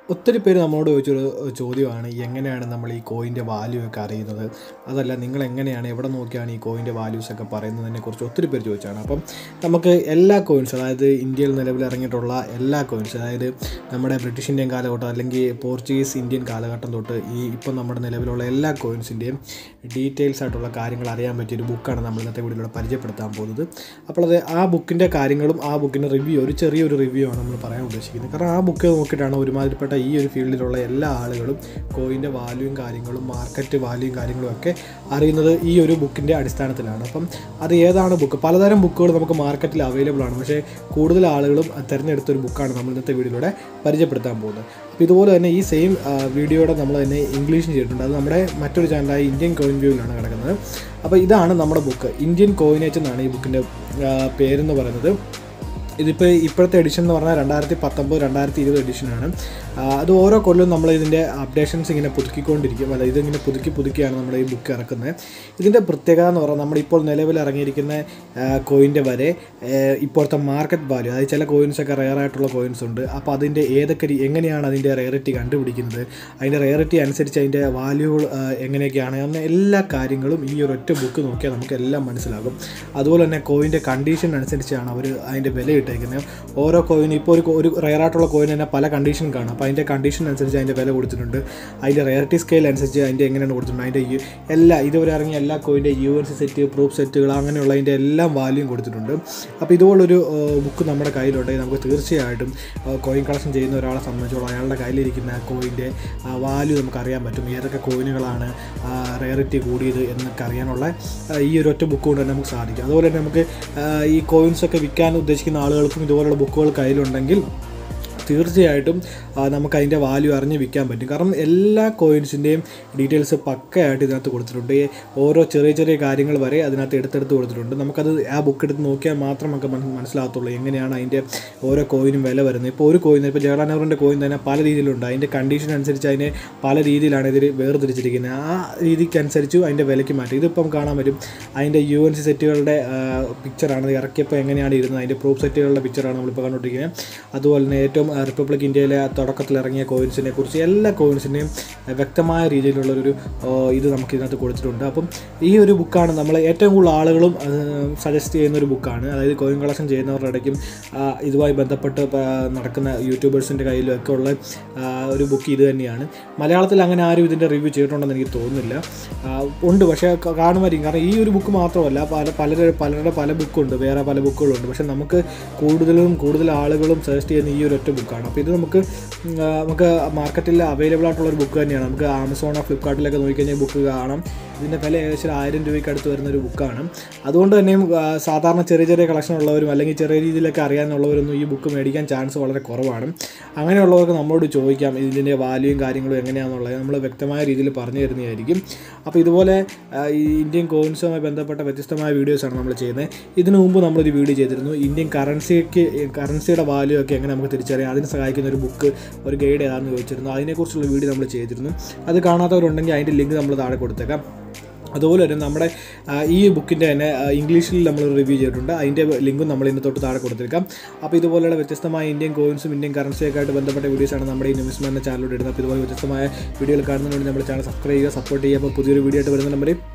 ഒത്തിരി പേര് നമ്മളോട് ചോദിച്ചൊരു ചോദ്യമാണ് എങ്ങനെയാണ് നമ്മൾ ഈ കോയിൻ്റെ വാല്യൂ ഒക്കെ അറിയുന്നത് അതല്ല നിങ്ങൾ എങ്ങനെയാണ് എവിടെ നോക്കിയാണ് ഈ കോയിൻ്റെ വാല്യൂസ് ഒക്കെ പറയുന്നതിനെ കുറിച്ച് ഒത്തിരി പേര് ചോദിച്ചാണ് അപ്പം നമുക്ക് എല്ലാ കോയിൻസ് അതായത് ഇന്ത്യയിൽ നിലവിൽ ഇറങ്ങിയിട്ടുള്ള എല്ലാ കോയിൻസ് അതായത് നമ്മുടെ ബ്രിട്ടീഷ് ഇന്ത്യൻ കാലഘട്ടം അല്ലെങ്കിൽ പോർച്ചുഗീസ് ഇന്ത്യൻ കാലഘട്ടം തൊട്ട് ഈ ഇപ്പം നമ്മുടെ നിലവിലുള്ള എല്ലാ കോയിൻസിൻ്റെയും ഡീറ്റെയിൽസ് ആയിട്ടുള്ള കാര്യങ്ങൾ അറിയാൻ പറ്റിയ ഒരു ബുക്കാണ് നമ്മൾ ഇന്നത്തെ വീഡിയോയിലൂടെ പരിചയപ്പെടുത്താൻ പോകുന്നത് അപ്പോൾ അത് ആ ബുക്കിൻ്റെ കാര്യങ്ങളും ആ ബുക്കിൻ്റെ റിവ്യൂ ഒരു ചെറിയൊരു റിവ്യൂ ആണ് നമ്മൾ പറയാൻ ഉദ്ദേശിക്കുന്നത് കാരണം ആ ബുക്ക് നോക്കിയിട്ടാണ് ഒരുമാതിരിപ്പെട്ട ഈ ഒരു ഫീൽഡിലുള്ള എല്ലാ ആളുകളും കോയിൻ്റെ വാല്യൂയും കാര്യങ്ങളും മാർക്കറ്റ് വാല്യൂയും കാര്യങ്ങളും ഒക്കെ അറിയുന്നത് ഈ ഒരു ബുക്കിൻ്റെ അടിസ്ഥാനത്തിലാണ് അപ്പം അത് ഏതാണ് ബുക്ക് പലതരം ബുക്കുകൾ നമുക്ക് മാർക്കറ്റിൽ അവൈലബിൾ ആണ് പക്ഷേ കൂടുതൽ ആളുകളും തിരഞ്ഞെടുത്ത ഒരു ബുക്കാണ് നമ്മൾ ഇന്നത്തെ വീഡിയോയിലൂടെ പരിചയപ്പെടുത്താൻ പോകുന്നത് അപ്പോൾ ഇതുപോലെ തന്നെ ഈ സെയിം വീഡിയോയുടെ നമ്മൾ തന്നെ ഇംഗ്ലീഷും ചെയ്തിട്ടുണ്ട് അത് നമ്മുടെ മറ്റൊരു ചാനലായ ഇന്ത്യൻ കോയിൻ വ്യൂവിലാണ് കിടക്കുന്നത് അപ്പോൾ ഇതാണ് നമ്മുടെ ബുക്ക് ഇന്ത്യൻ കോയിനേജ് എന്നാണ് ഈ ബുക്കിൻ്റെ പേരെന്ന് പറയുന്നത് ഇതിപ്പോൾ ഇപ്പോഴത്തെ എഡിഷൻ എന്ന് പറഞ്ഞാൽ രണ്ടായിരത്തി പത്തൊമ്പത് രണ്ടായിരത്തി ഇരുപത് എഡിഷനാണ് അത് ഓരോ കൊല്ലവും നമ്മൾ ഇതിൻ്റെ അപ്ഡേഷൻസ് ഇങ്ങനെ പുതുക്കിക്കൊണ്ടിരിക്കും അല്ല ഇതിങ്ങനെ പുതുക്കി പുതുക്കിയാണ് നമ്മുടെ ഈ ബുക്ക് ഇറക്കുന്നത് ഇതിൻ്റെ പ്രത്യേകത എന്ന് പറഞ്ഞാൽ നമ്മളിപ്പോൾ നിലവിൽ ഇറങ്ങിയിരിക്കുന്ന കോയിൻ്റെ വരെ ഇപ്പോഴത്തെ മാർക്കറ്റ് വാല്യൂ അതായത് ചില കോയിൻസ് ഒക്കെ റെയർ ആയിട്ടുള്ള കോയിൻസ് ഉണ്ട് അപ്പോൾ അതിൻ്റെ ഏതൊക്കെ രീ- എങ്ങനെയാണ് അതിൻ്റെ റെയറിറ്റി കണ്ടുപിടിക്കുന്നത് അതിൻ്റെ റെയറിറ്റി അനുസരിച്ച് അതിൻ്റെ വാല്യൂകൾ എങ്ങനെയൊക്കെയാണ് അങ്ങനെ എല്ലാ കാര്യങ്ങളും ഈ ഒരു ഒറ്റ ബുക്ക് നോക്കിയാൽ നമുക്ക് എല്ലാം മനസ്സിലാകും അതുപോലെ തന്നെ കോയിൻ്റെ കണ്ടീഷൻ അനുസരിച്ചാണ് അവർ അതിൻ്റെ വില ഇട്ടേക്കുന്നത് ഓരോ കോയിൻ ഇപ്പോൾ ഒരു ഒരു റെയർ ആയിട്ടുള്ള കോയിൻ തന്നെ പല കണ്ടീഷൻ കാണും അപ്പോൾ അതിൻ്റെ കണ്ടീഷൻ അനുസരിച്ച് അതിൻ്റെ വില കൊടുത്തിട്ടുണ്ട് അതിൻ്റെ റെയറിറ്റി സ്കെയിൽ അനുസരിച്ച് അതിൻ്റെ എങ്ങനെയാണ് കൊടുത്തിട്ടുണ്ട് അതിൻ്റെ ഈ എല്ലാ ഇതുവരെ ഇറങ്ങിയ എല്ലാ കോയിൻ്റെ U N C set proof സെറ്റുകൾ അങ്ങനെയുള്ളതിൻ്റെ എല്ലാം വാല്യൂം കൊടുത്തിട്ടുണ്ട് അപ്പോൾ ഇതുപോലൊരു ബുക്ക് നമ്മുടെ കയ്യിലുണ്ടെങ്കിൽ നമുക്ക് തീർച്ചയായിട്ടും കോയിൻ കളക്ഷൻ ചെയ്യുന്ന ഒരാളെ സംബന്ധിച്ചോളം അയാളുടെ കയ്യിലിരിക്കുന്ന കോയിൻ്റെ വാല്യൂ നമുക്ക് അറിയാൻ പറ്റും ഏതൊക്കെ കോയിനുകളാണ് റെയറിറ്റി കൂടിയത് എന്നൊക്കെ അറിയാനുള്ള ആ, ഈ ഒരു ഒറ്റ ബുക്ക് കൊണ്ട് തന്നെ നമുക്ക് സാധിക്കും അതുപോലെ തന്നെ നമുക്ക് ആ, ഈ കോയിൻസ് ഒക്കെ വിൽക്കാൻ ഉദ്ദേശിക്കുന്ന ആളുകൾക്കും ഇതുപോലുള്ള ബുക്കുകൾ കയ്യിലുണ്ടെങ്കിൽ തീർച്ചയായിട്ടും ആ, നമുക്ക് അതിൻ്റെ വാല്യൂ അറിഞ്ഞ് വിൽക്കാൻ പറ്റും കാരണം എല്ലാ കോയിൻസിൻ്റെയും ഡീറ്റെയിൽസ് പക്കയായിട്ട് ഇതിനകത്ത് കൊടുത്തിട്ടുണ്ട് ഈ ഓരോ ചെറിയ ചെറിയ കാര്യങ്ങൾ വരെ അതിനകത്ത് എടുത്തെടുത്ത് കൊടുത്തിട്ടുണ്ട് നമുക്കത് ആ ബുക്ക് എടുത്ത് നോക്കിയാൽ മാത്രം നമുക്ക് മന- മനസ്സിലാകത്തുള്ളൂ എങ്ങനെയാണ് അതിൻ്റെ ഓരോ കോയിനും വില വരുന്നത് ഇപ്പോൾ ഒരു കോയിൻ ഇപ്പോൾ ജവഹർലാൽ നെഹ്റുവിൻ്റെ കോയിൻ തന്നെ പല രീതിയിലുണ്ട് അതിൻ്റെ കണ്ടീഷൻ അനുസരിച്ച് അതിനെ പല രീതിയിലാണ് ഇതിൽ വേർതിരിച്ചിരിക്കുന്നത് ആ രീതിക്കനുസരിച്ച് അതിൻ്റെ വിലയ്ക്ക് മാറ്റും ഇതിപ്പം കാണാൻ പറ്റും അതിൻ്റെ യു എൻ സി സെറ്റുകളുടെ പിക്ചറാണ് ഇറക്കിയപ്പോൾ എങ്ങനെയാണ് ഇരുന്നത് അതിൻ്റെ പ്രൂഫ് സെറ്റുകളുടെ പിക്ചറാണ് നമ്മളിപ്പോൾ കണ്ടുകൊണ്ടിരിക്കുന്നത് അതുപോലെ തന്നെ ഏറ്റവും ആ, റിപ്പബ്ലിക് ഇന്ത്യയിലെ തുടക്കത്തിൽ ഇറങ്ങിയ കോയിൻസിനെ കുറിച്ച് എല്ലാ കോയിൻസിൻ്റെയും വ്യക്തമായ രീതിയിലുള്ളൊരു ഓ, ഇത് നമുക്ക് ഇതിനകത്ത് കൊടുത്തിട്ടുണ്ട് അപ്പം ഈ ഒരു ബുക്കാണ് നമ്മൾ ഏറ്റവും കൂടുതൽ ആളുകളും സജസ്റ്റ് ചെയ്യുന്ന ഒരു ബുക്കാണ് അതായത് കോയിൻ കളക്ഷൻ ചെയ്യുന്നവരുടെ ഇടയ്ക്കും ആ, ഇതുമായി ബന്ധപ്പെട്ട് പ- നടക്കുന്ന യൂട്യൂബേഴ്സിൻ്റെ കയ്യിലും ഒക്കെ ഉള്ള ആ, ഒരു ബുക്ക് ഇത് തന്നെയാണ് മലയാളത്തിൽ അങ്ങനെ ആരും ഇതിൻ്റെ റിവ്യൂ ചെയ്തിട്ടുണ്ടെന്ന് എനിക്ക് തോന്നുന്നില്ല ആ, ഉണ്ട് പക്ഷേ ക- കാണുമായിരിക്കും കാരണം ഈ ഒരു ബുക്ക് മാത്രമല്ല പല പലരുടെ പലരുടെ പല ബുക്കുണ്ട് വേറെ പല ബുക്കുകളുണ്ട് പക്ഷേ നമുക്ക് കൂടുതലും കൂടുതൽ ആളുകളും സജസ്റ്റ് ചെയ്യുന്ന ഈ ഒരു ഒറ്റ ബുക്കാണ് അപ്പോൾ ഇത് നമുക്ക് ഉം, ആ, നമുക്ക് മാർക്കറ്റിൽ അവൈലബിൾ ആയിട്ടുള്ള ഒരു ബുക്ക് തന്നെയാണ് നമുക്ക് ആമസോണോ ഫ്ലിപ്കാർട്ടിലൊക്കെ നോക്കിക്കഴിഞ്ഞാൽ ബുക്ക് കാണാം ഇതിൻ്റെ വില ഏകദേശം ആയിരം രൂപയ്ക്ക് അടുത്ത് വരുന്ന ഒരു ബുക്കാണ് അതുകൊണ്ട് തന്നെയും ആ, സാധാരണ ചെറിയ ചെറിയ കളക്ഷൻ ഉള്ളവരും അല്ലെങ്കിൽ ചെറിയ രീതിയിലൊക്കെ അറിയാനുള്ളവരൊന്നും ഈ ബുക്ക് മേടിക്കാൻ ചാൻസ് വളരെ കുറവാണ് അങ്ങനെയുള്ളവർക്ക് നമ്മളോട് ചോദിക്കാം ഇതിൻ്റെ വാല്യൂയും കാര്യങ്ങളും എങ്ങനെയാണെന്നുള്ളത് നമ്മൾ വ്യക്തമായ രീതിയിൽ പറഞ്ഞു തരുന്നതായിരിക്കും അപ്പോൾ ഇതുപോലെ ആ, ഈ ഇന്ത്യൻ കോയിൻസുമായി ബന്ധപ്പെട്ട വ്യത്യസ്തമായ വീഡിയോസാണ് നമ്മൾ ചെയ്യുന്നത് ഇതിനു മുമ്പ് നമ്മളൊരു വീഡിയോ ചെയ്തിരുന്നു ഇന്ത്യൻ കറൻസിക്ക് കറൻസിയുടെ വാല്യൂ ഒക്കെ എങ്ങനെ നമുക്ക് തിരിച്ചറിയാം അതിന് സഹായിക്കുന്ന ഒരു ബുക്ക് ഒരു ഗൈഡ് ഏതാണെന്ന് ചോദിച്ചിരുന്നു അതിനെക്കുറിച്ചുള്ള വീഡിയോ നമ്മൾ ചെയ്തിരുന്നു അത് കാണാത്തവരുണ്ടെങ്കിൽ അതിൻ്റെ ലിങ്ക് നമ്മൾ താഴെ കൊടുത്തേക്കാം അതുപോലെ തന്നെ നമ്മുടെ ആ, ഈ ബുക്കിൻ്റെ തന്നെ ആ, ഇംഗ്ലീഷിൽ നമ്മൾ റിവ്യൂ ചെയ്തിട്ടുണ്ട് അതിൻ്റെ ലിങ്കും നമ്മൾ ഇന്ന് തൊട്ട് താഴെ കൊടുത്തിരിക്കാം അപ്പോൾ ഇതുപോലെയുള്ള വ്യത്യസ്തമായ ഇന്ത്യൻ കോയിൻസും ഇന്ത്യൻ കറൻസിയൊക്കെ ആയിട്ട് ബന്ധപ്പെട്ട വീഡിയോസാണ് നമ്മുടെ ഈ ന്യൂസ്മാൻ്റെ ചാനലിലൂടെ ഇടുന്നത് അപ്പോൾ ഇതുപോലെ വ്യത്യസ്തമായ വീഡിയോകൾ കാണുന്നതിന് വേണ്ടി നമ്മുടെ ചാനൽ സബ്സ്ക്രൈബ് ചെയ്യുക സപ്പോർട്ട് ചെയ്യുക അപ്പോൾ പുതിയൊരു വീഡിയോ ആയിട്ട് വരുന്ന നമ്പറിൽ